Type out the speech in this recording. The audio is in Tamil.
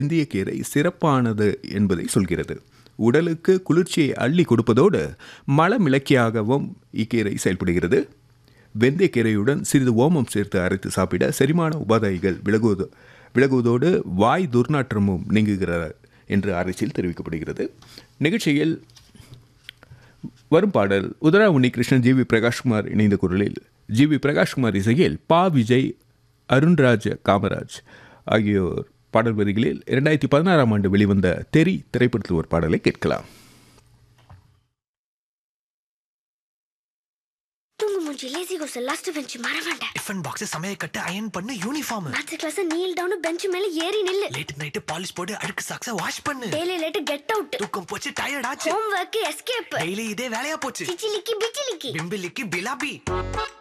இந்திய கீரை சிறப்பானது என்பதை சொல்கிறது உடலுக்கு குளிர்ச்சியை அள்ளி கொடுப்பதோடு மலமிளக்கியாகவும் இக்கீரை செயல்படுகிறது வெந்தயக்கீரையுடன் சிறிது ஓமம் சேர்த்து அரைத்து சாப்பிட செரிமான உபாதைகள் விலகுவது விலகுவதோடு வாய் துர்நாற்றமும் நீங்குகிறார் என்று ஆராய்ச்சியில் தெரிவிக்கப்படுகிறது நிகழ்ச்சியில் வரும் பாடல் உதரா உன்னிகிருஷ்ணன் ஜி வி பிரகாஷ்குமார் இணைந்த குரலில் ஜி வி பிரகாஷ்குமார் இசையில் பா விஜய் அருண்ராஜ் காமராஜ் ஆகியோர் பாடல் வரிகளில் இரண்டாயிரத்தி பதினாறாம் ஆண்டு வெளிவந்த தெரி திரைப்படத்தில் ஒரு பாடலை கேட்கலாம் தூங்கு மூஞ்சி லேசி கோஸ் லாஸ்ட் பெஞ்ச் மறவேண்ட டிஃபன் பாக்ஸ் சமையல் கட்டு அயன் பண்ணு uniform maths class kneel down bench மேல ஏறி நில்லு லேட் நைட் பாலிஷ் போட்டு அழுக்கு சாக்ஸ வாஷ் பண்ணு டெய்லி லேட் கெட் அவுட் தூக்கம் போச்சு டயர்ட் ஆச்சு ஹோம் ஒர்க் எஸ்கேப் டெய்லி இதே வேலையா போச்சு சிச்சிலிக்கி பிச்சிலிக்கி பிம்பிலிக்கு பிலாபி